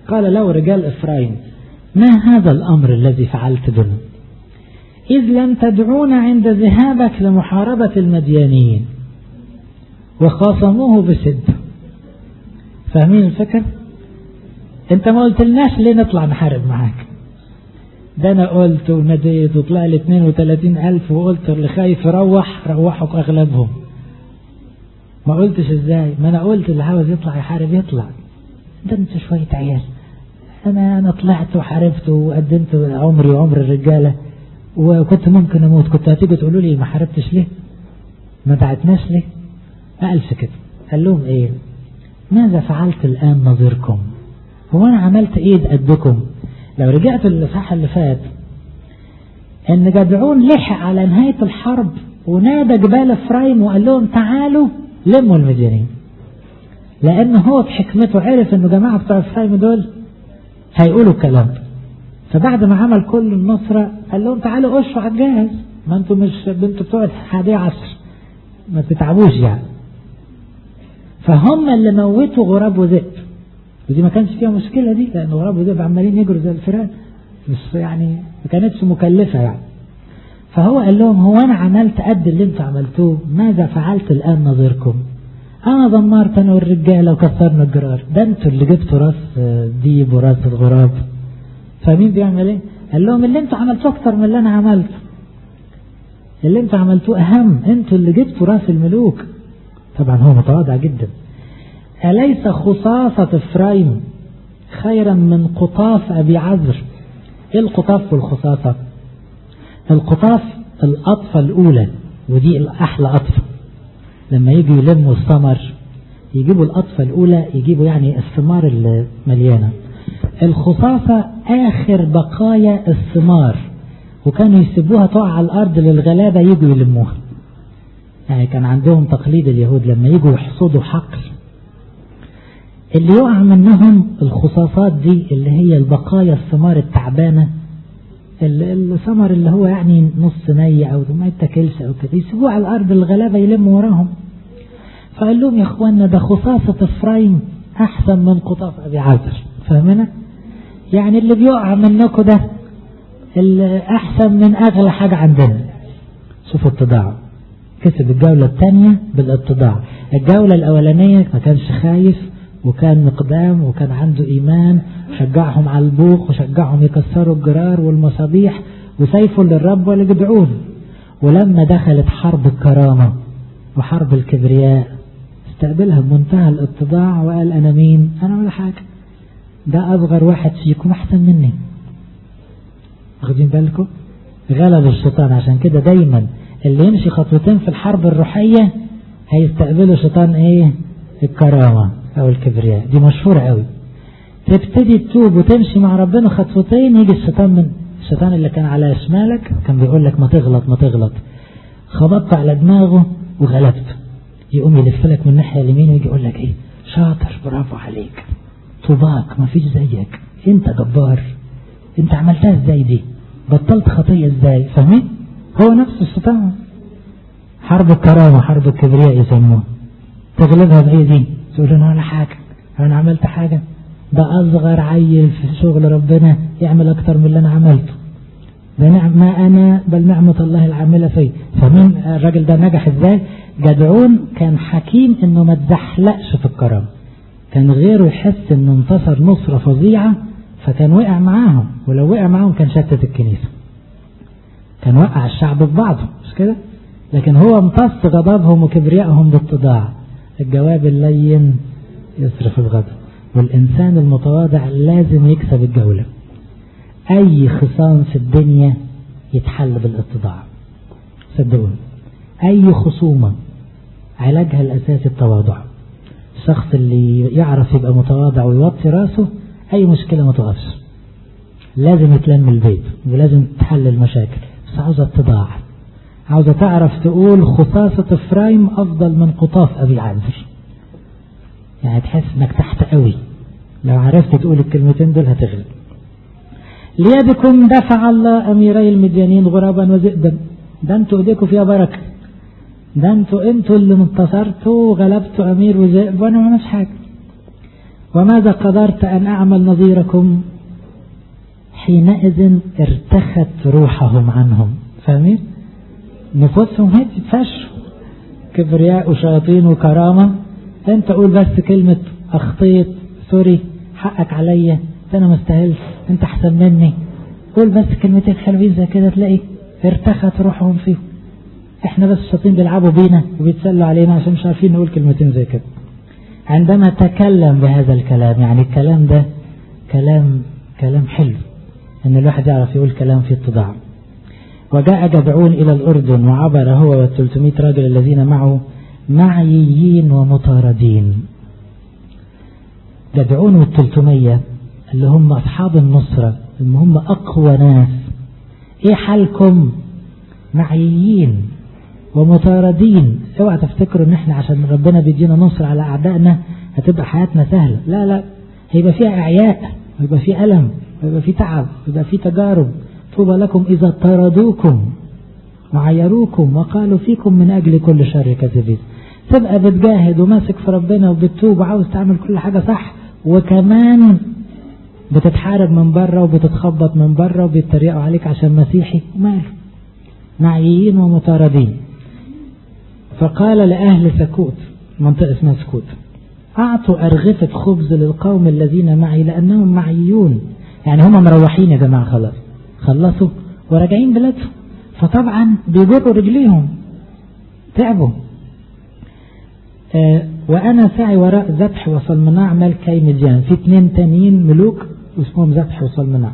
قال له رجال إفرايم ما هذا الأمر الذي فعلت بنا إذ لم تدعونا عند ذهابك لمحاربة المديانيين وخاصموه بشدة فاهمين الفكرة انت ما قلتلناش ليه نطلع نحارب معاك ده انا قلت وناديت وطلع لي 32 الف وقلت اللي خايف يروح روحوا اغلبهم ما قلتش ازاي ما انا قلت اللي عاوز يطلع يحارب يطلع ده انت شوية عيال انا انا طلعت وحاربت وقدمت عمري وعمر الرجالة وكنت ممكن اموت كنت هتيجي تقولوا لي ما حاربتش ليه ما دعتناش ليه ما قالش كده قال لهم ايه ماذا فعلت الان نظيركم هو انا عملت ايه قدكم لو رجعت للإصحاح اللي فات ان جدعون لحق على نهاية الحرب ونادى جبال افرايم وقال لهم تعالوا لموا المديانين لان هو بحكمته عرف انه جماعة بتوع افرايم دول هيقولوا الكلام فبعد ما عمل كل النصرة قال لهم تعالوا قشوا على الجاهز ما انتوا مش انتوا بتوع الحادية عصر ما تتعبوش يعني فهم اللي موتوا غراب وذئب ودي ما كانش فيها مشكلة دي لأن غراب وذئب عمالين يجروا زي الفئران مش يعني ما كانتش مكلفة يعني فهو قال لهم هو أنا عملت قد اللي انتوا عملتوه ماذا فعلت الآن نظيركم أنا دمرت أنا والرجالة وكسرنا الجرار ده انتوا اللي جبتوا راس ديب وراس الغراب فمين بيعمل ايه قال لهم اللي انتوا عملتوه أكتر من اللي أنا عملته اللي انتوا عملتوه أهم انتوا اللي جبتوا راس الملوك طبعا هو متواضع جدا أليس خصاصة إفرايم خيرا من قطاف أبي عذر إيه القطاف والخصاصة القطاف الأطفة الأولى ودي الأحلى أطفة لما يجوا يلموا الثمر يجيبوا الأطفة الأولى يجيبوا يعني الثمار المليانة الخصاصة آخر بقايا الثمار وكانوا يسيبوها تقع على الأرض للغلابة يجوا يلموها يعني كان عندهم تقليد اليهود لما يجوا يحصدوا حقل اللي يقع منهم الخصاصات دي اللي هي البقايا الثمار التعبانة الثمر اللي هو يعني نص ني او ما يتاكلش او كده يسيبوه على الارض الغلابة يلموا وراهم فقال لهم يا اخوانا ده خصاصة افرايم احسن من قطاف ابي عازر فاهمنا يعني اللي بيقع منكم ده اللي احسن من اغلى حاجة عندنا شوفوا التضاع كسب الجولة الثانية بالاتضاع الجولة الاولانية ما كانش خايف وكان مقدام وكان عنده إيمان شجعهم على البوق وشجعهم يكسروا الجرار والمصابيح وسيفه للرب ولجدعون ولما دخلت حرب الكرامة وحرب الكبرياء استقبلها بمنتهى الاتضاع وقال أنا مين أنا ولا حاجة ده أصغر واحد فيكم أحسن مني واخدين بالكم غلب الشيطان عشان كده دايما اللي يمشي خطوتين في الحرب الروحية هيستقبلوا شيطان ايه الكرامة او الكبرياء دي مشهورة قوي تبتدي تتوب وتمشي مع ربنا خطوتين يجي الشيطان من الشيطان اللي كان على شمالك كان بيقول لك ما تغلط ما تغلط خبطت على دماغه وغلبته يقوم يلف لك من الناحية اليمين ويجي يقول لك ايه شاطر برافو عليك طوباك ما فيش زيك انت جبار انت عملتها ازاي دي بطلت خطية ازاي فاهمين هو نفس الشيطان حرب الكرامة حرب الكبرياء يسموها تغلبها بايه دي تقول انا ولا حاجة انا عملت حاجة ده اصغر عيل في شغل ربنا يعمل اكتر من اللي انا عملته ده نعم ما انا بل نعمة الله العاملة فيه فمين الراجل ده نجح ازاي جدعون كان حكيم انه ما تزحلقش في الكرامة كان غيره يحس انه انتصر نصرة فظيعة فكان وقع معاهم ولو وقع معاهم كان شتت الكنيسة كان وقع الشعب ببعضه مش كده لكن هو امتص غضبهم وكبريائهم باتضاع الجواب اللين يصرف الغضب والإنسان المتواضع لازم يكسب الجولة أي خصام في الدنيا يتحل بالاتضاع صدقوني أي خصومة علاجها الأساسي التواضع الشخص اللي يعرف يبقى متواضع ويوطي راسه أي مشكلة ما تقفش لازم يتلم البيت ولازم تحل المشاكل بس عاوزة اتضاع عاوزة تعرف تقول خصاصة افرايم افضل من قطاف ابي عازر يعني تحس انك تحت قوي لو عرفت تقول الكلمتين دول هتغلب ليدكم دفع الله اميري المديانين غرابا وذئبا ده انتوا ايديكم فيها بركة ده انتوا انتوا اللي انتصرتوا وغلبتوا امير وذئب وانا ما عملش حاجة وماذا قدرت أن أعمل نظيركم حينئذ ارتخت روحهم عنهم فاهمين نفوسهم هدي فشوا كبرياء وشياطين وكرامة انت قول بس كلمة اخطيت سوري حقك عليا انا مستاهلش انت احسن مني قول بس كلمتين حلوين زي كده تلاقي ارتخت روحهم فيهم احنا بس الشياطين بيلعبوا بينا وبيتسلوا علينا عشان مش عارفين نقول كلمتين زي كده عندما تكلم بهذا الكلام يعني الكلام ده كلام كلام حلو ان الواحد يعرف يقول كلام فيه اتضاع وجاء جبعون الى الاردن وعبر هو والثلثمائة راجل الذين معه معييين ومطاردين جبعون والثلثمية اللي هم اصحاب النصرة اللي هم اقوى ناس ايه حالكم معييين ومطاردين اوعى تفتكروا ان احنا عشان ربنا بيدينا نصر على اعدائنا هتبقى حياتنا سهلة لا لا هيبقى فيها اعياء ويبقى فيه الم ويبقى فيه تعب ويبقى فيه تجارب طوبى لكم اذا طردوكم وعيروكم وقالوا فيكم من اجل كل شر كذبين تبقى بتجاهد وماسك في ربنا وبتتوب وعاوز تعمل كل حاجة صح وكمان بتتحارب من بره وبتتخبط من بره وبيتريقوا عليك عشان مسيحي وماله معيين ومطاردين فقال لأهل سكوت منطقة اسمها سكوت أعطوا أرغفة خبز للقوم الذين معي لأنهم معيون يعني هم مروحين يا جماعة خلاص خلصوا وراجعين بلادهم فطبعا بيجروا رجليهم تعبوا آه وأنا سعي وراء ذبح وصلمناع ملكي مديان في اتنين تانيين ملوك واسمهم ذبح وصلمناع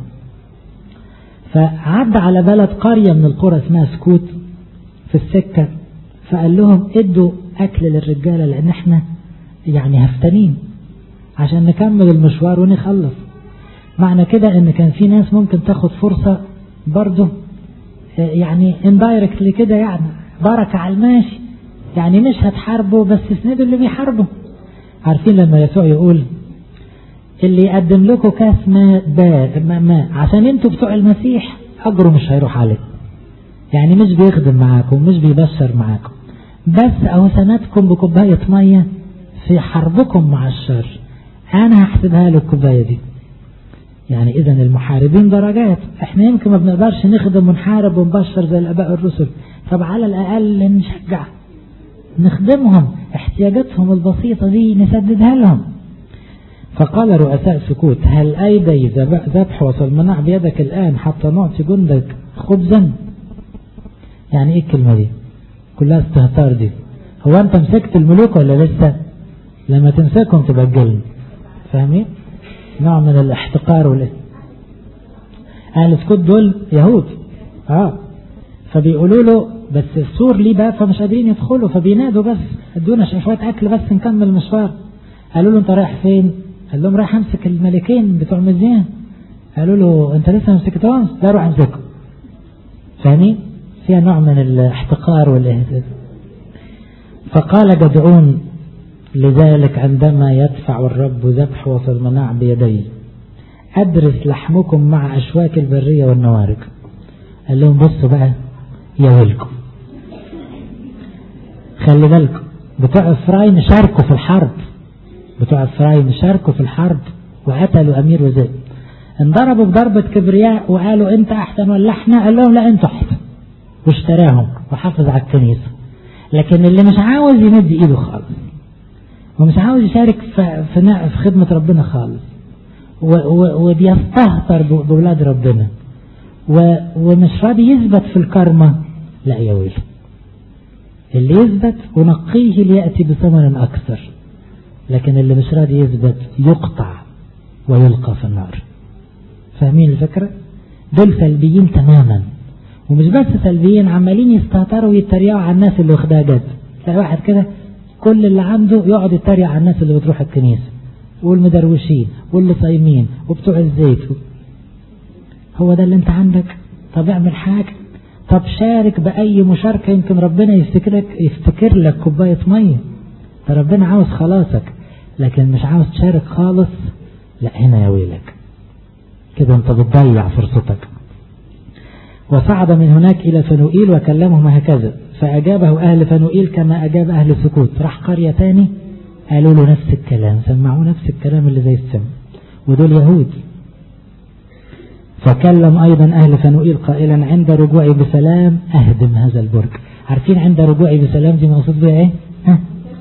فعد على بلد قرية من القرى اسمها سكوت في السكة فقال لهم ادوا أكل للرجالة لأن احنا يعني هفتنين عشان نكمل المشوار ونخلص معنى كده ان كان في ناس ممكن تاخد فرصة برضه يعني اندايركتلي كده يعني بركة على الماشي يعني مش هتحاربوا بس اسندوا اللي بيحاربوا عارفين لما يسوع يقول اللي يقدم لكم كاس ماء ماء ما عشان انتوا بتوع المسيح اجره مش هيروح عليه يعني مش بيخدم معاكم مش بيبشر معاكم بس اهو سندكم بكوباية مية في حربكم مع الشر انا هحسبها له الكوباية دي يعني اذا المحاربين درجات احنا يمكن ما بنقدرش نخدم ونحارب ونبشر زي الاباء الرسل طب على الاقل نشجع نخدمهم احتياجاتهم البسيطة دي نسددها لهم فقال رؤساء سكوت هل أيدي ذبح وصلمناع بيدك الآن حتى نعطي جندك خبزا يعني ايه الكلمة دي كلها استهتار دي هو انت مسكت الملوك ولا لسه لما تمسكهم تبقى الجلد فاهمين نوع من الاحتقار وال اهل سكوت دول يهود اه فبيقولوا له بس السور ليه بقى فمش قادرين يدخلوا فبينادوا بس ادونا شويه اكل بس نكمل المشوار قالوا له انت رايح فين قال لهم رايح امسك الملكين بتوع مزيان قالوا له انت لسه ما مسكتهمش لا روح امسكهم فاهمين فيها نوع من الاحتقار والاهتزاز فقال جدعون لذلك عندما يدفع الرب ذبح وصلمناع بيديه أدرس لحمكم مع أشواك البرية والنوارج قال لهم بصوا بقى يا ويلكم خلي بالكم بتوع إسرائيل شاركوا في الحرب بتوع إسرائيل شاركوا في الحرب وقتلوا أمير وزيد انضربوا بضربة كبرياء وقالوا أنت أحسن ولا إحنا قال لهم لا أنتوا أحسن واشتراهم وحافظ على الكنيسة لكن اللي مش عاوز يمد إيده خالص ومش عاوز يشارك في, في, في خدمة ربنا خالص وبيستهتر بولاد ربنا ومش راضي يثبت في الكرمة لا يا ويلي اللي يثبت ونقيه ليأتي بثمن أكثر لكن اللي مش راضي يثبت يقطع ويلقى في النار فاهمين الفكرة دول سلبيين تماما ومش بس سلبيين عمالين يستهتروا ويتريقوا على الناس اللي واخدها جد تلاقي واحد كده كل اللي عنده يقعد يتريق على الناس اللي بتروح الكنيسة والمدروشين واللي صايمين وبتوع الزيت هو ده اللي انت عندك طب اعمل حاجة طب شارك بأي مشاركة يمكن ربنا يفتكرك يفتكر لك كوباية مية ده ربنا عاوز خلاصك لكن مش عاوز تشارك خالص لا هنا يا ويلك كده انت بتضيع فرصتك وصعد من هناك إلى فنوئيل وكلمهم هكذا فأجابه أهل فنوئيل كما أجاب أهل سكوت راح قرية تاني قالوا له نفس الكلام سمعوه نفس الكلام اللي زي السم ودول يهود فكلم أيضا أهل فنوئيل قائلا عند رجوعي بسلام أهدم هذا البرج عارفين عند رجوعي بسلام دي مقصود بها إيه؟ ها؟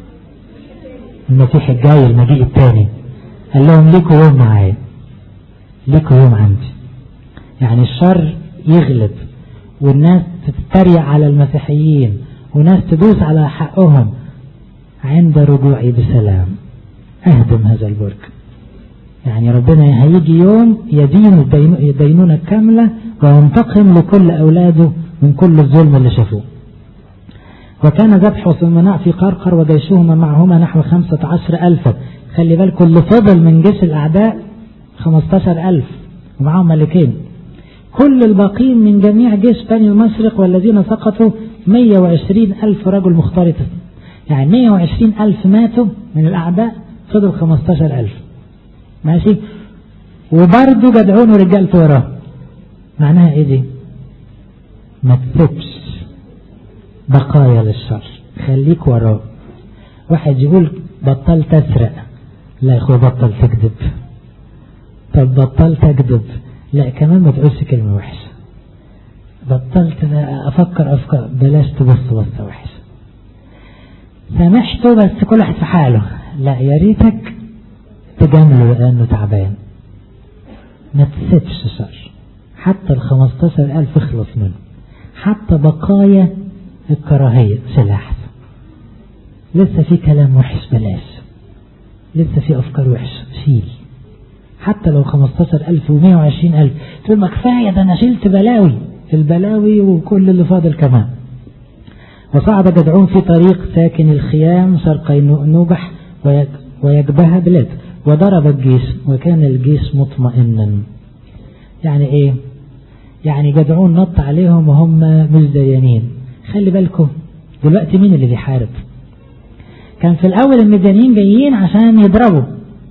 المسيح الجاي المجيء الثاني قال لهم ليكوا يوم معايا ليكوا يوم عندي يعني الشر يغلب والناس تتريق على المسيحيين وناس تدوس على حقهم عند رجوعي بسلام اهدم هذا البرج يعني ربنا هيجي يوم يدين الدينونة الكاملة وينتقم لكل أولاده من كل الظلم اللي شافوه وكان ذبح ثمناء في قرقر وجيشهما معهما نحو خمسة عشر ألفا خلي بالكم اللي فضل من جيش الأعداء خمستاشر ألف ومعهم ملكين كل الباقين من جميع جيش بني المشرق والذين سقطوا 120 ألف رجل مختلط يعني 120 ألف ماتوا من الأعداء فضل 15 ألف ماشي وبرضه جدعون ورجالته وراه معناها ايه دي ما تسيبش بقايا للشر خليك وراه واحد يقول بطلت اسرق لا يا اخويا بطل تكذب طب بطلت اكذب لا كمان ما تقولش كلمة وحشة بطلت افكر افكار بلاش تبص بصة وحشة سامحته بس كل واحد في حاله لا يا ريتك تجامله لانه تعبان ما تسيبش شر حتى ال 15000 اخلص منه حتى بقايا الكراهية سلاح لسه في كلام وحش بلاش لسه في افكار وحشة شيل حتى لو 15000 و120000 تقول ما كفايه ده انا شلت بلاوي البلاوي وكل اللي فاضل كمان وصعد جدعون في طريق ساكن الخيام شرقي نوبح ويجبها بلاد وضرب الجيش وكان الجيش مطمئنا يعني ايه يعني جدعون نط عليهم وهم مش ديانين خلي بالكم دلوقتي مين اللي بيحارب كان في الاول المديانين جايين عشان يضربوا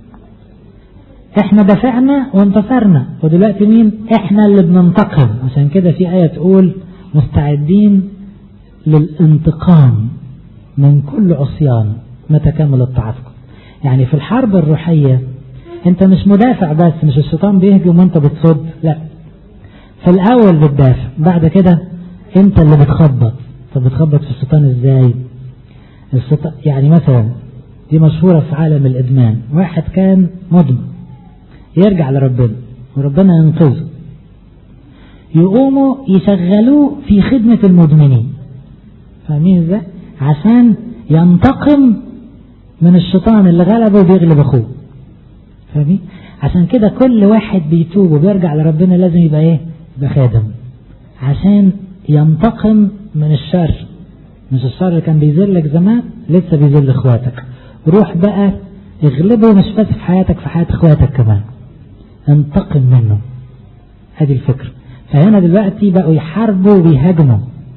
احنا دفعنا وانتصرنا ودلوقتي مين احنا اللي بننتقم عشان كده في آية تقول مستعدين للانتقام من كل عصيان متى كملت طاعتكم يعني في الحرب الروحية انت مش مدافع بس مش الشيطان بيهجم وانت بتصد لا في الاول بتدافع بعد كده انت اللي بتخبط طب بتخبط في الشيطان ازاي الشيطان يعني مثلا دي مشهورة في عالم الادمان واحد كان مدمن يرجع لربنا وربنا ينقذه يقوموا يشغلوه في خدمة المدمنين فاهمين ازاي عشان ينتقم من الشيطان اللي غلبه وبيغلب اخوه فاهمين عشان كده كل واحد بيتوب وبيرجع لربنا لازم يبقى ايه يبقى خادم عشان ينتقم من الشر مش الشر اللي كان بيذلك زمان لسه بيذل اخواتك روح بقى اغلبه مش بس في حياتك في حياة اخواتك كمان انتقم منه هذه الفكرة فهنا دلوقتي بقوا يحاربوا ويهاجموا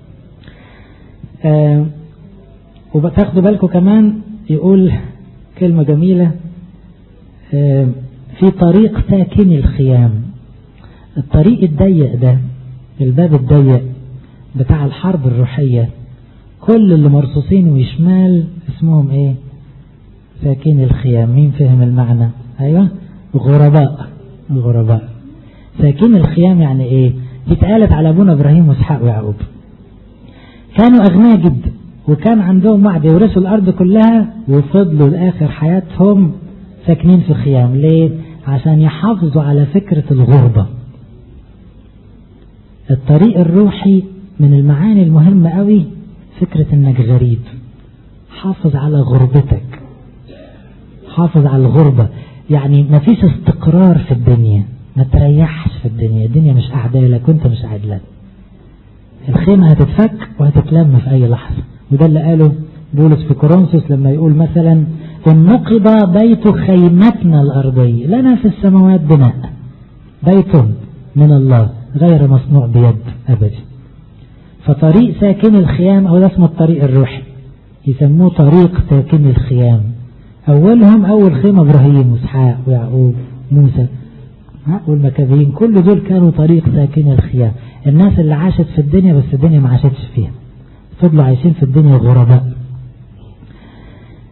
آه وبتاخدوا بالكم كمان يقول كلمة جميلة آه في طريق ساكن الخيام الطريق الضيق ده الباب الضيق بتاع الحرب الروحية كل اللي مرصوصين وشمال اسمهم ايه ساكن الخيام مين فهم المعنى ايوه غرباء الغرباء ساكن الخيام يعني ايه دي اتقالت على ابونا ابراهيم واسحاق ويعقوب كانوا اغنياء جدا وكان عندهم وعد يورثوا الارض كلها وفضلوا لاخر حياتهم ساكنين في خيام ليه عشان يحافظوا على فكرة الغربة الطريق الروحي من المعاني المهمة قوي فكرة انك غريب حافظ على غربتك حافظ على الغربة يعني ما فيش استقرار في الدنيا ما تريحش في الدنيا الدنيا مش قاعدة لك وانت مش قاعد لك الخيمة هتتفك وهتتلم في اي لحظة وده اللي قاله بولس في كورنثوس لما يقول مثلا إن نقض بيت خيمتنا الأرضية لنا في السماوات بناء بيت من الله غير مصنوع بيد أبدا فطريق ساكن الخيام أو ده اسمه الطريق الروحي يسموه طريق ساكن الخيام أولهم أول خيمة إبراهيم وإسحاق ويعقوب موسى والمكابين كل دول كانوا طريق ساكن الخيام الناس اللي عاشت في الدنيا بس الدنيا ما عاشتش فيها فضلوا عايشين في الدنيا غرباء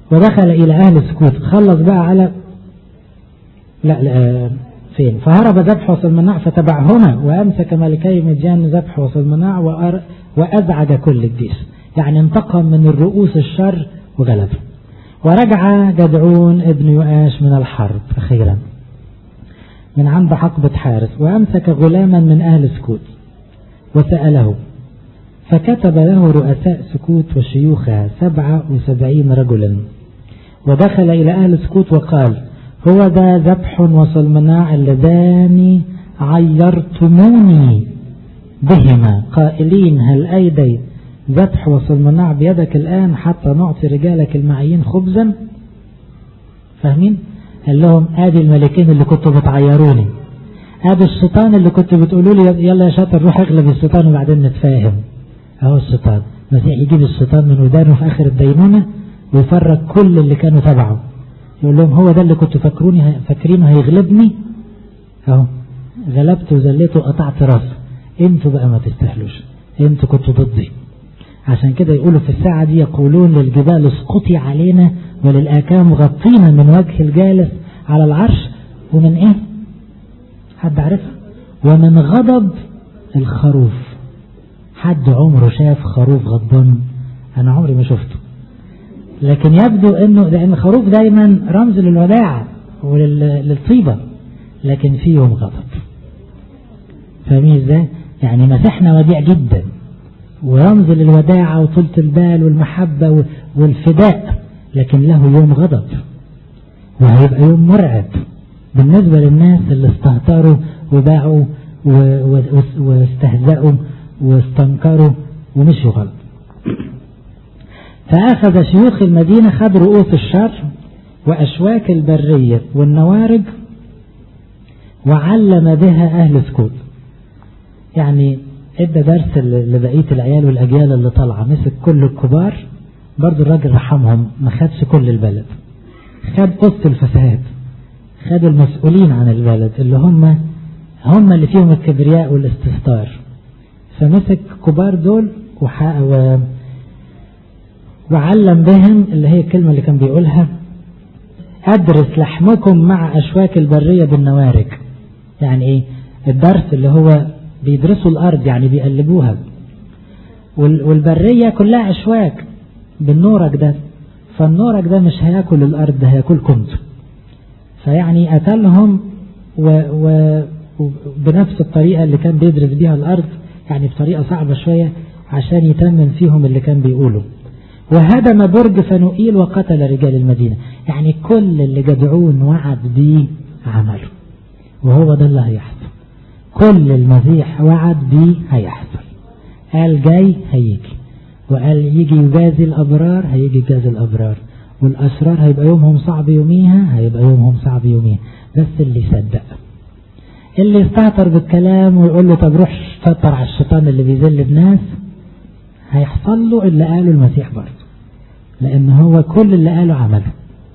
ودخل إلى أهل السكوت خلص بقى على لا, لا فين فهرب ذبح وصلمناع فتبعهما وأمسك ملكي مديان ذبح وصلمناع وأزعج كل الجيش يعني انتقم من الرؤوس الشر وغلبه ورجع جدعون ابن يؤاش من الحرب أخيرا من عند حقبة حارس وأمسك غلاما من أهل سكوت وسأله فكتب له رؤساء سكوت وشيوخها سبعة وسبعين رجلا ودخل إلى أهل سكوت وقال هو ذا ذبح وصلمناع اللذان عيرتموني بهما قائلين هل أيدي ذبح وصلمناع بيدك الآن حتى نعطي رجالك المعين خبزا فاهمين قال لهم ادي الملكين اللي كنتوا بتعيروني ادي الشيطان اللي كنتوا بتقولوا لي يلا يا شاطر روح اغلب الشيطان وبعدين نتفاهم اهو الشيطان المسيح يجيب الشيطان من ودانه في اخر الدينونه ويفرج كل اللي كانوا تبعه يقول لهم هو ده اللي كنتوا فاكروني فاكرينه هيغلبني اهو غلبت وذليت وقطعت راسه انتوا بقى ما تستاهلوش انتوا كنتوا ضدي عشان كده يقولوا في الساعة دي يقولون للجبال اسقطي علينا وللآكام غطينا من وجه الجالس على العرش ومن ايه حد عارفها ومن غضب الخروف حد عمره شاف خروف غضبان انا عمري ما شفته لكن يبدو انه لان الخروف دايما رمز للوداعة وللطيبة لكن فيهم غضب فاهمين ازاي يعني مسيحنا وديع جدا ورمز للوداعة وطولة البال والمحبة والفداء لكن له يوم غضب وهيبقى يوم مرعب بالنسبة للناس اللي استهتروا وباعوا واستهزأوا واستنكروا ومشوا غلط فأخذ شيوخ المدينة خد رؤوس الشر وأشواك البرية والنوارج وعلم بها أهل سكوت يعني ادى درس لبقية العيال والأجيال اللي طالعة مسك كل الكبار برضو الراجل رحمهم ما خدش كل البلد خد قصة الفساد خد المسؤولين عن البلد اللي هم هم اللي فيهم الكبرياء والاستهتار فمسك كبار دول وح... و... وعلم بهم اللي هي الكلمة اللي كان بيقولها أدرس لحمكم مع أشواك البرية بالنوارج يعني إيه الدرس اللي هو بيدرسوا الأرض يعني بيقلبوها والبرية كلها أشواك بالنورك ده فالنورك ده مش هياكل الأرض ده هياكلكم فيعني قتلهم و و بنفس الطريقة اللي كان بيدرس بيها الأرض يعني بطريقة صعبة شوية عشان يتمم فيهم اللي كان بيقوله وهدم برج فنوئيل وقتل رجال المدينة يعني كل اللي جدعون وعد بيه عمله وهو ده اللي هيحصل كل المسيح وعد بيه هيحصل قال جاي هيجي وقال يجي يجازي الأبرار هيجي يجازي الأبرار والأشرار هيبقى يومهم صعب يوميها هيبقى يومهم صعب يوميها بس اللي يصدق اللي يستهتر بالكلام ويقول له طب روح فطر على الشيطان اللي بيذل الناس هيحصل له اللي قاله المسيح برضه لأن هو كل اللي قاله عمله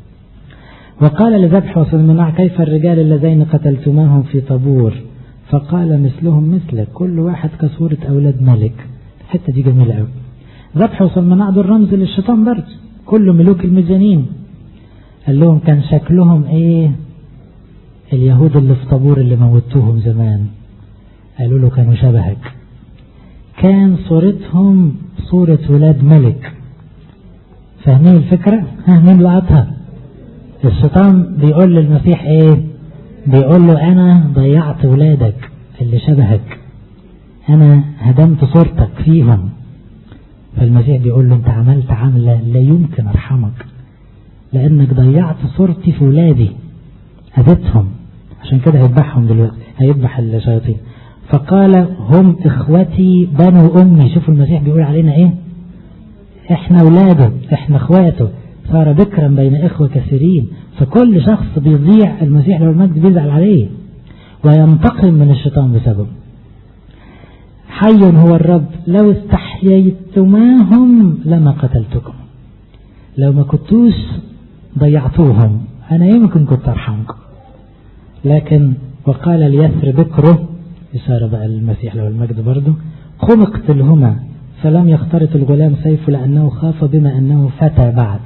وقال لذبح وصلمناع كيف الرجال اللذين قتلتماهم في طابور فقال مثلهم مثلك كل واحد كصورة أولاد ملك الحتة دي جميلة قوي ذبح وصلمناع دول رمز للشيطان برضه كل ملوك الميزانين قال لهم كان شكلهم ايه اليهود اللي في طابور اللي موتوهم زمان قالوا له كانوا شبهك كان صورتهم صورة ولاد ملك فاهمين الفكرة ها مين لقطها الشيطان بيقول للمسيح ايه بيقول له انا ضيعت ولادك اللي شبهك انا هدمت صورتك فيهم فالمسيح بيقول له انت عملت عملة لا يمكن ارحمك لانك ضيعت صورتي في ولادي اذيتهم عشان كده هيذبحهم دلوقتي هيذبح الشياطين فقال هم اخوتي بنو امي شوفوا المسيح بيقول علينا ايه احنا اولاده احنا اخواته صار بكرا بين اخوة كثيرين فكل شخص بيضيع المسيح لو المجد بيزعل عليه وينتقم من الشيطان بسببه حي هو الرب لو استحييتماهم لما قتلتكم لو ما كنتوش ضيعتوهم انا يمكن كنت ارحمكم لكن وقال ليسر بكره إشارة بقى المسيح له المجد برضه قم اقتلهما فلم يخترط الغلام سيفه لأنه خاف بما أنه فتى بعد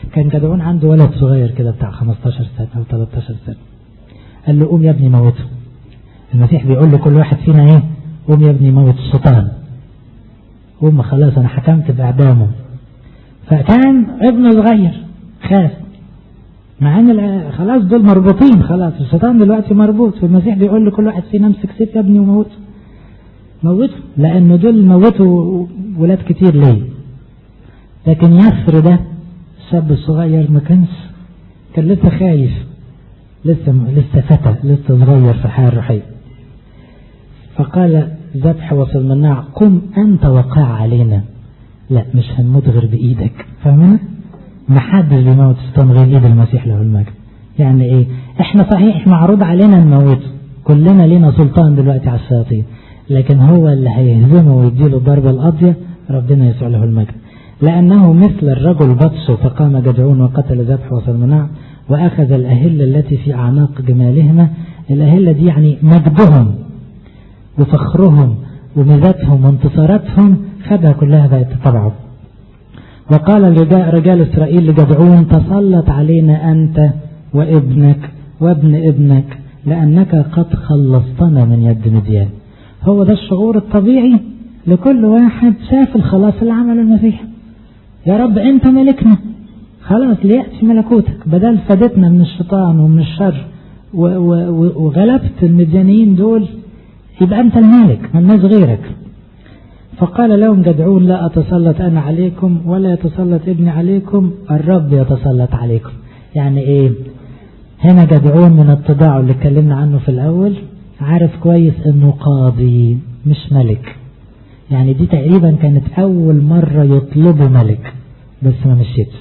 كان جدعون عنده ولد صغير كده بتاع 15 سنة أو 13 سنة قال له قوم يا ابني موته المسيح بيقول له كل واحد فينا ايه قوم يا ابني موت الشيطان قوم خلاص انا حكمت باعدامه فكان ابنه صغير خاف مع ان خلاص دول مربوطين خلاص الشيطان دلوقتي مربوط والمسيح بيقول لكل واحد فينا امسك سيف يا ابني وموته موته لانه دول موتوا ولاد كتير ليه لكن يسر ده الشاب الصغير ما كانش كان لسه خايف لسه لسه فتى لسه صغير في الحياه الروحيه فقال ذبح وفي المناع قم انت وقع علينا لا مش هنموت غير بايدك فاهمين ما حدش بيموت الشيطان غير ايد المسيح له المجد يعني ايه احنا صحيح معروض علينا نموته كلنا لينا سلطان دلوقتي على الشياطين لكن هو اللي هيهزمه ويديله الضربة القاضية ربنا يسوع له المجد لأنه مثل الرجل بطش فقام جدعون وقتل ذبح وصلمناع وأخذ الأهلة التي في أعناق جمالهما الأهلة دي يعني مجدهم وفخرهم وميزاتهم وانتصاراتهم خدها كلها بقت تبعه وقال رجال إسرائيل لجدعون تسلط علينا أنت وابنك وابن ابنك لأنك قد خلصتنا من يد مديان هو ده الشعور الطبيعي لكل واحد شاف الخلاص اللي عمله المسيح يا رب انت ملكنا خلاص ليأتي ملكوتك بدل فادتنا من الشيطان ومن الشر وغلبت المديانيين دول يبقى انت المالك ملناش غيرك فقال لهم جدعون لا أتسلط أنا عليكم ولا يتسلط ابني عليكم الرب يتسلط عليكم يعني إيه هنا جدعون من التضاع اللي اتكلمنا عنه في الأول عارف كويس انه قاضي مش ملك يعني دي تقريبا كانت اول مرة يطلبوا ملك بس ما مشيتش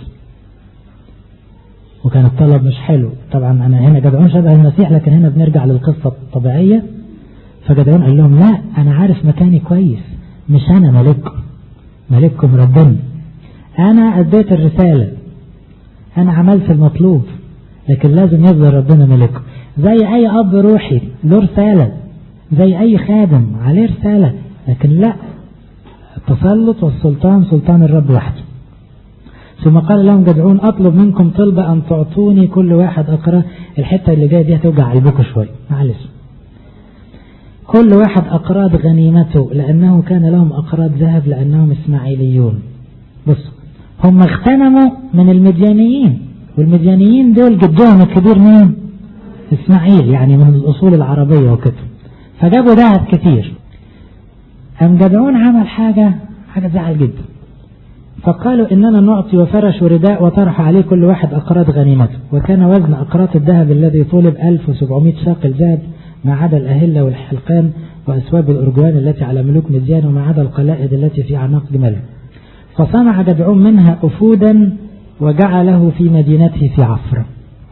وكان الطلب مش حلو طبعا انا هنا جدعون شبه المسيح لكن هنا بنرجع للقصة الطبيعية فجدعون قال لهم لا انا عارف مكاني كويس مش انا ملككم ملككم ربنا انا اديت الرسالة انا عملت المطلوب لكن لازم يفضل ربنا ملككم زي اي اب روحي له رسالة زي اي خادم عليه رسالة لكن لا التسلط والسلطان سلطان الرب وحده ثم قال لهم جدعون اطلب منكم طلبة ان تعطوني كل واحد اقرا الحتة اللي جاية دي هتوجع قلبكم شوية معلش كل واحد اقراض غنيمته لانه كان لهم اقراض ذهب لانهم اسماعيليون بص هم اغتنموا من المديانيين والمديانيين دول جدهم الكبير مين اسماعيل يعني من الاصول العربية وكده فجابوا ذهب كتير أم جدعون عمل حاجة حاجة زعل جدا فقالوا إننا نعطي وفرش ورداء وطرح عليه كل واحد أقراط غنيمته وكان وزن أقراط الذهب الذي طلب 1700 شاقل ذهب ما عدا الأهلة والحلقان وأسواب الأرجوان التي على ملوك مديان وما عدا القلائد التي في أعناق جمله فصنع جدعون منها أفودا وجعله في مدينته في عفرة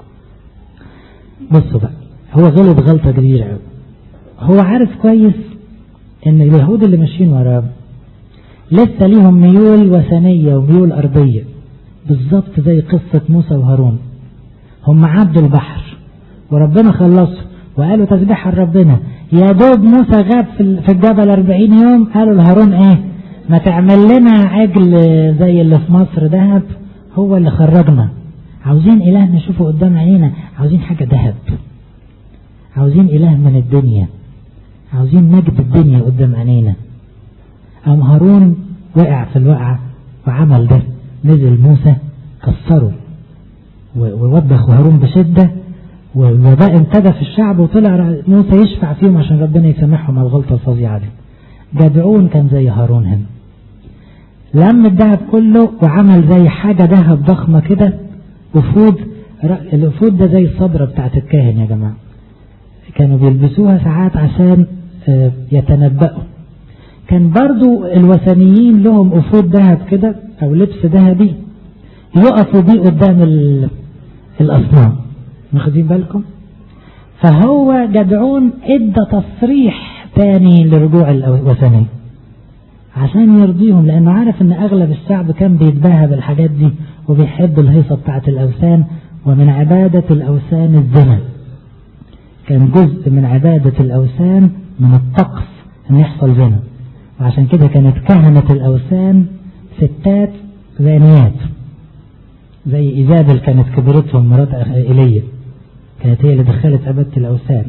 بصوا بقى هو غلط غلطة كبيرة قوي هو عارف كويس ان اليهود اللي ماشيين وراه لسه ليهم ميول وثنية وميول أرضية بالظبط زي قصة موسى وهارون هم عدوا البحر وربنا خلصوا وقالوا تسبيحا ربنا يا دوب موسى غاب في الجبل 40 يوم قالوا لهارون ايه ما تعمل لنا عجل زي اللي في مصر ذهب هو اللي خرجنا عاوزين اله نشوفه قدام عينينا عاوزين حاجة ذهب عاوزين اله من الدنيا عاوزين نجد الدنيا قدام عينينا قام هارون وقع في الوقعة وعمل ده نزل موسى كسره ووبخ هارون بشدة والوباء انتدى في الشعب وطلع موسى يشفع فيهم عشان ربنا يسامحهم على الغلطة الفظيعة دي جدعون كان زي هارون هنا لم الذهب كله وعمل زي حاجة ذهب ضخمة كده وفود الأفود ده زي الصبرة بتاعت الكاهن يا جماعة كانوا بيلبسوها ساعات عشان يتنبأوا كان برضو الوثنيين لهم أفود ذهب كده أو لبس ذهبي يقفوا بيه قدام الأصنام واخدين بالكم فهو جدعون ادى تصريح تاني لرجوع الوثنية عشان يرضيهم لأنه عارف أن أغلب الشعب كان بيتباهى بالحاجات دي وبيحب الهيصة بتاعت الأوثان ومن عبادة الأوثان الزنا كان جزء من عبادة الأوثان من الطقس أن يحصل زنا وعشان كده كانت كهنة الأوثان ستات زانيات زي إيزابل كانت كبرتهم مرات إيليا كانت هي اللي دخلت عبادة الأوثان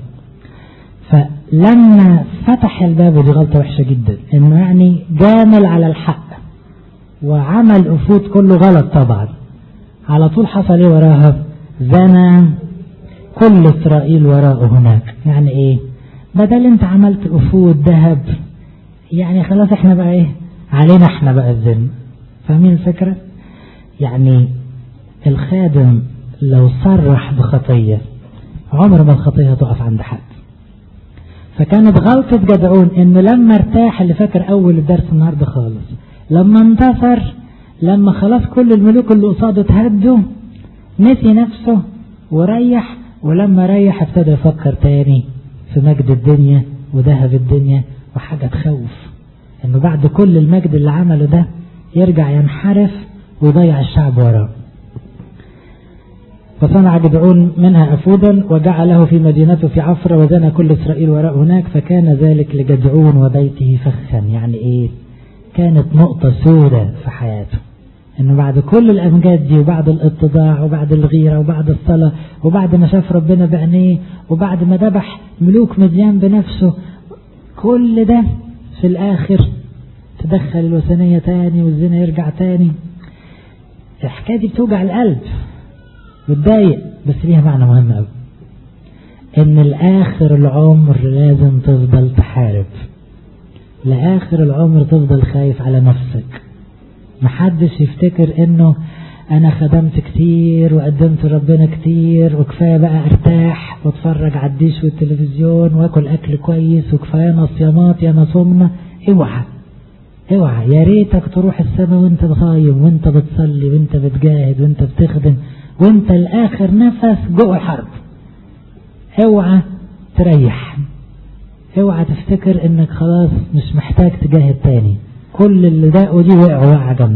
فلما فتح الباب ودي غلطة وحشة جدا إنه يعني جامل على الحق وعمل أفود كله غلط طبعا على طول حصل إيه وراها زنى كل إسرائيل وراءه هناك يعني إيه بدل أنت عملت أفود ذهب يعني خلاص إحنا بقى إيه علينا إحنا بقى الذن فاهمين الفكرة يعني الخادم لو صرح بخطية عمر ما الخطية تقف عند حد فكانت غلطة جدعون انه لما ارتاح اللي فاكر اول الدرس النهارده خالص لما انتصر لما خلاص كل الملوك اللي قصاده اتهدوا نسي نفسه وريح ولما ريح ابتدى يفكر تاني في مجد الدنيا وذهب الدنيا وحاجة تخوف انه بعد كل المجد اللي عمله ده يرجع ينحرف ويضيع الشعب وراه فصنع جدعون منها أفودا وجعله في مدينته في عفرة وزنى كل إسرائيل وراء هناك فكان ذلك لجدعون وبيته فخا يعني إيه كانت نقطة سوداء في حياته إنه بعد كل الأمجاد دي وبعد الاتضاع وبعد الغيرة وبعد الصلاة وبعد ما شاف ربنا بعينيه وبعد ما ذبح ملوك مديان بنفسه كل ده في الآخر تدخل الوثنية تاني والزنا يرجع تاني الحكاية دي بتوجع القلب بتضايق بس ليها معنى مهم قوي ان الاخر العمر لازم تفضل تحارب لاخر العمر تفضل خايف على نفسك محدش يفتكر انه انا خدمت كتير وقدمت ربنا كتير وكفايه بقى ارتاح واتفرج على الديش والتلفزيون واكل اكل كويس وكفايه صيامات يا صمنا اوعى اوعى يا ريتك تروح السماء وانت صايم وانت بتصلي وانت بتجاهد وانت بتخدم وانت الاخر نفس جوه الحرب اوعى تريح اوعى تفتكر انك خلاص مش محتاج تجاهد تاني كل اللي داقوا دي وقعوا وقعة جامدة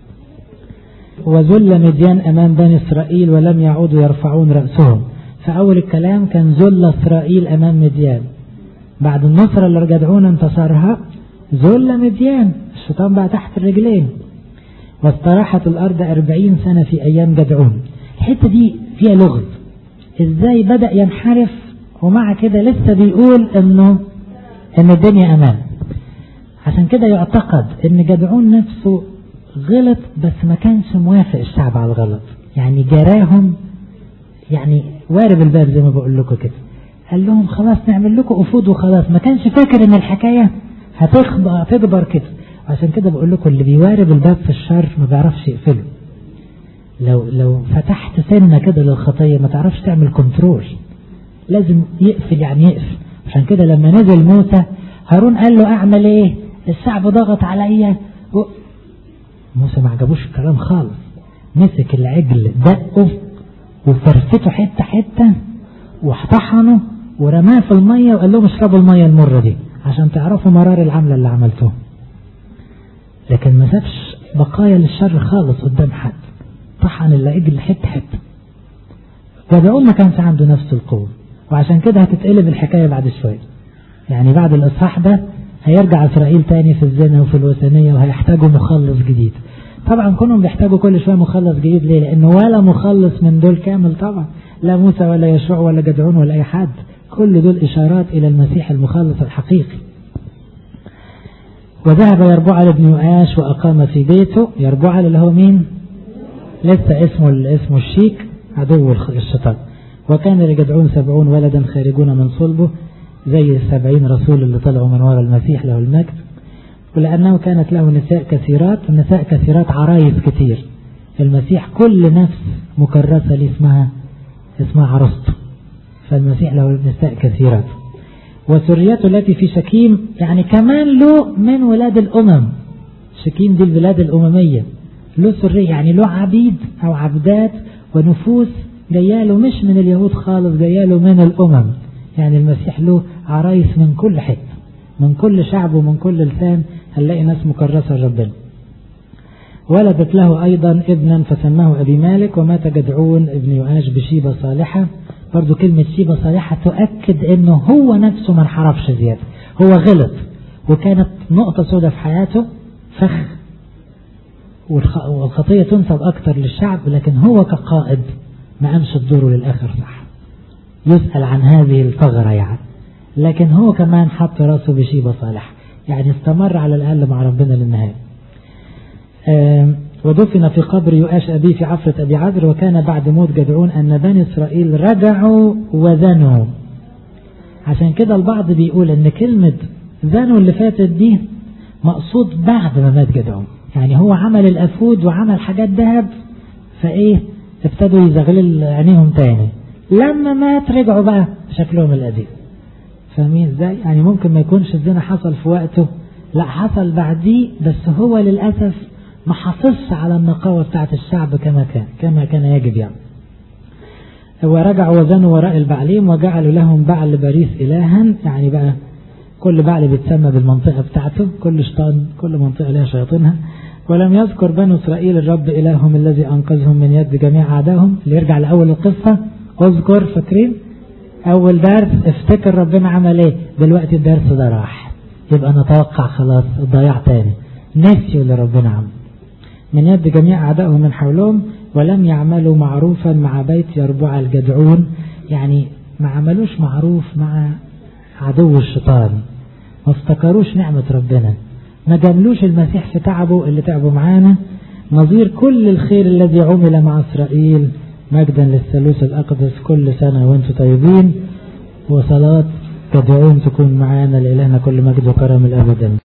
وذل مديان امام بني اسرائيل ولم يعودوا يرفعون رأسهم فاول الكلام كان ذل اسرائيل امام مديان بعد النصرة اللي جدعون انتصرها ذل مديان الشيطان بقى تحت الرجلين واستراحت الارض أربعين سنة في ايام جدعون الحتة دي فيها لغز ازاي بدأ ينحرف ومع كده لسه بيقول انه ان الدنيا امان عشان كده يعتقد ان جدعون نفسه غلط بس ما كانش موافق الشعب على الغلط يعني جراهم يعني وارب الباب زي ما بقول لكم كده قال لهم خلاص نعمل لكم افود وخلاص ما كانش فاكر ان الحكايه هتكبر كده عشان كده بقول لكم اللي بيوارب الباب في الشر ما بيعرفش يقفله لو لو فتحت سنة كده للخطية ما تعرفش تعمل كنترول لازم يقفل يعني يقفل عشان كده لما نزل موسى هارون قال له اعمل ايه الشعب ضغط عليا و... موسى ما عجبوش الكلام خالص مسك العجل دقه وفرفته حتة حتة واحتحنه ورماه في المية وقال لهم اشربوا المية المرة دي عشان تعرفوا مرار العملة اللي عملتوه لكن ما سابش بقايا للشر خالص قدام حد طحن العجل حتة حتة جدعون ما كانش عنده نفس القوة وعشان كده هتتقلب الحكاية بعد شوية يعني بعد الإصحاح ده هيرجع إسرائيل تاني في الزنا وفي الوثنية وهيحتاجوا مخلص جديد طبعا كلهم بيحتاجوا كل شوية مخلص جديد ليه لأنه ولا مخلص من دول كامل طبعا لا موسى ولا يشوع ولا جدعون ولا أي حد كل دول إشارات إلى المسيح المخلص الحقيقي وذهب يربعل بن يؤاش وأقام في بيته يربعل اللي هو مين لسه اسمه اسمه الشيك عدو الشيطان وكان لجدعون سبعون ولدا خارجون من صلبه زي السبعين رسول اللي طلعوا من وراء المسيح له المجد ولأنه كانت له نساء كثيرات النساء كثيرات عرايس كثير المسيح كل نفس مكرسة لي اسمها اسمها عروسته فالمسيح له نساء كثيرات وسريته التي في شكيم يعني كمان له من ولاد الأمم شكيم دي البلاد الأممية له سرية يعني له عبيد أو عبدات ونفوس جاياله مش من اليهود خالص جاياله من الأمم يعني المسيح له عرايس من كل حتة من كل شعب ومن كل لسان هنلاقي ناس مكرسة لربنا ولدت له أيضا ابنا فسماه أبي مالك ومات جدعون ابن يؤاش بشيبة صالحة برضو كلمة شيبة صالحة تؤكد انه هو نفسه ما انحرفش زيادة هو غلط وكانت نقطة سوداء في حياته فخ والخطية تنسب أكتر للشعب لكن هو كقائد ما قامش بدوره للآخر صح يسأل عن هذه الثغرة يعني لكن هو كمان حط راسه بشيبة صالح يعني استمر على الأقل مع ربنا للنهاية ودفن في قبر يؤاش أبيه في عفرة أبي عذر وكان بعد موت جدعون أن بني إسرائيل رجعوا وذنوا عشان كده البعض بيقول أن كلمة ذنوا اللي فاتت دي مقصود بعد ما مات جدعون يعني هو عمل الأفود وعمل حاجات ذهب فإيه ابتدوا يزغلل عينيهم تاني لما مات رجعوا بقى شكلهم القديم فاهمين ازاي يعني ممكن ما يكونش الزنا حصل في وقته لا حصل بعديه بس هو للأسف ما حافظش على النقاوة بتاعت الشعب كما كان كما كان يجب يعني ورجعوا وزنوا وراء البعليم وجعلوا لهم بعل باريس إلها يعني بقى كل بعل بيتسمى بالمنطقة بتاعته كل شيطان كل منطقة لها شياطينها ولم يذكر بنو إسرائيل الرب إلههم الذي أنقذهم من يد جميع أعدائهم اللي يرجع لأول القصة اذكر فاكرين أول درس افتكر ربنا عمل إيه دلوقتي الدرس ده راح يبقى نتوقع خلاص الضياع تاني نسيوا اللي ربنا عمله من يد جميع أعدائهم من حولهم ولم يعملوا معروفا مع بيت يربوع الجدعون يعني ما عملوش معروف مع عدو الشيطان ما افتكروش نعمة ربنا ما جملوش المسيح في تعبه اللي تعبوا معانا نظير كل الخير الذي عمل مع إسرائيل مجدا للثالوث الأقدس كل سنة وانتم طيبين وصلاة تدعون تكون معانا لإلهنا كل مجد وكرم الأبد